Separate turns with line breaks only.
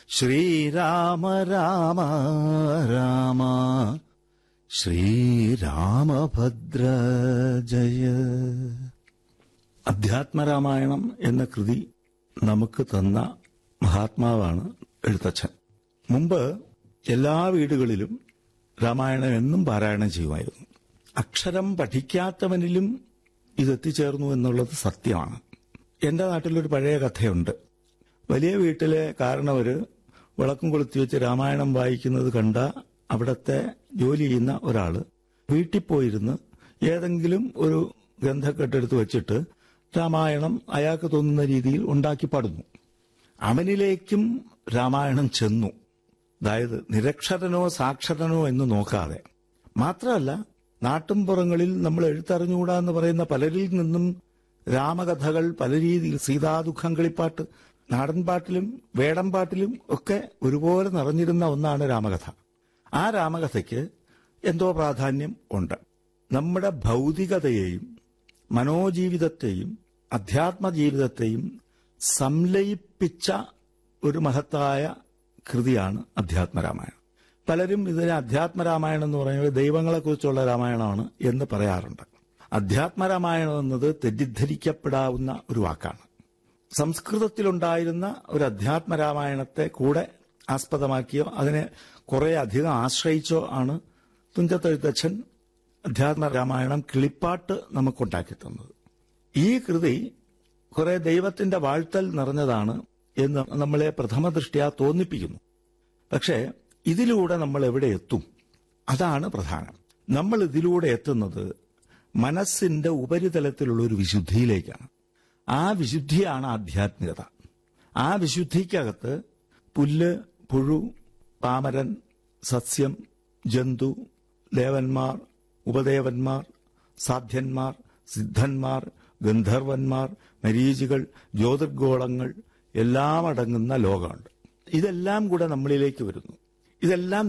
ശ്രീരാമ രാമ രാമ ശ്രീരാമഭദ്ര ജയ അധ്യാത്മരാമായണം എന്ന കൃതി നമുക്ക് തന്ന മഹാത്മാവാണ് എഴുത്തച്ഛൻ മുമ്പ് എല്ലാ വീടുകളിലും രാമായണം എന്നും പാരായണം ചെയ്യുമായിരുന്നു അക്ഷരം പഠിക്കാത്തവനിലും ഇതെത്തിച്ചേർന്നു എന്നുള്ളത് സത്യമാണ് എന്റെ നാട്ടിലൊരു പഴയ കഥയുണ്ട് വലിയ വീട്ടിലെ കാരണവര് വിളക്കും കൊളുത്തി വെച്ച് രാമായണം വായിക്കുന്നത് കണ്ട അവിടത്തെ ജോലി ചെയ്യുന്ന ഒരാള് വീട്ടിൽ പോയിരുന്ന് ഏതെങ്കിലും ഒരു ഗ്രന്ഥക്കെട്ടെടുത്ത് വെച്ചിട്ട് രാമായണം അയാൾക്ക് തോന്നുന്ന രീതിയിൽ ഉണ്ടാക്കി പാടുന്നു അവനിലേക്കും രാമായണം ചെന്നു അതായത് നിരക്ഷരനോ സാക്ഷരനോ എന്ന് നോക്കാതെ മാത്രമല്ല നാട്ടുംപുറങ്ങളിൽ നമ്മൾ എഴുത്തറിഞ്ഞുകൂടാ എന്ന് പറയുന്ന പലരിൽ നിന്നും രാമകഥകൾ പല രീതിയിൽ സീതാദുഃഖം കളിപ്പാട്ട് നാടൻപാട്ടിലും വേടൻപാട്ടിലും ഒക്കെ ഒരുപോലെ നിറഞ്ഞിരുന്ന ഒന്നാണ് രാമകഥ ആ രാമകഥയ്ക്ക് എന്തോ പ്രാധാന്യം ഉണ്ട് നമ്മുടെ ഭൗതികതയെയും മനോജീവിതത്തെയും അധ്യാത്മ ജീവിതത്തെയും സംലയിപ്പിച്ച ഒരു മഹത്തായ കൃതിയാണ് അധ്യാത്മരാമായണം പലരും ഇതിനെ അധ്യാത്മരാമായണം എന്ന് പറയുന്നത് ദൈവങ്ങളെക്കുറിച്ചുള്ള രാമായണമാണ് എന്ന് പറയാറുണ്ട് അധ്യാത്മരാമായണം എന്നത് തെറ്റിദ്ധരിക്കപ്പെടാവുന്ന ഒരു വാക്കാണ് സംസ്കൃതത്തിലുണ്ടായിരുന്ന ഒരു അധ്യാത്മരാമായണത്തെ കൂടെ ആസ്പദമാക്കിയോ അതിനെ കുറെ അധികം ആശ്രയിച്ചോ ആണ് തുഞ്ചത്തെഴുത്തച്ഛൻ അധ്യാത്മ രാമായണം കിളിപ്പാട്ട് നമുക്കുണ്ടാക്കി തന്നത് ഈ കൃതി കുറെ ദൈവത്തിന്റെ വാഴ്ത്തൽ നിറഞ്ഞതാണ് എന്ന് നമ്മളെ പ്രഥമ ദൃഷ്ടിയാ തോന്നിപ്പിക്കുന്നു പക്ഷേ ഇതിലൂടെ നമ്മൾ എവിടെ എത്തും അതാണ് പ്രധാനം നമ്മൾ ഇതിലൂടെ എത്തുന്നത് മനസ്സിന്റെ ഉപരിതലത്തിലുള്ള ഒരു വിശുദ്ധിയിലേക്കാണ് ആ വിശുദ്ധിയാണ് ആധ്യാത്മികത ആ വിശുദ്ധിക്കകത്ത് പുല്ല് പുഴു പാമരൻ സസ്യം ജന്തു ദേവന്മാർ ഉപദേവന്മാർ സാധ്യന്മാർ സിദ്ധന്മാർ ഗന്ധർവന്മാർ മരീചികൾ ജ്യോതിർഗോളങ്ങൾ എല്ലാം അടങ്ങുന്ന ലോകമുണ്ട് ഇതെല്ലാം കൂടെ നമ്മളിലേക്ക് വരുന്നു ഇതെല്ലാം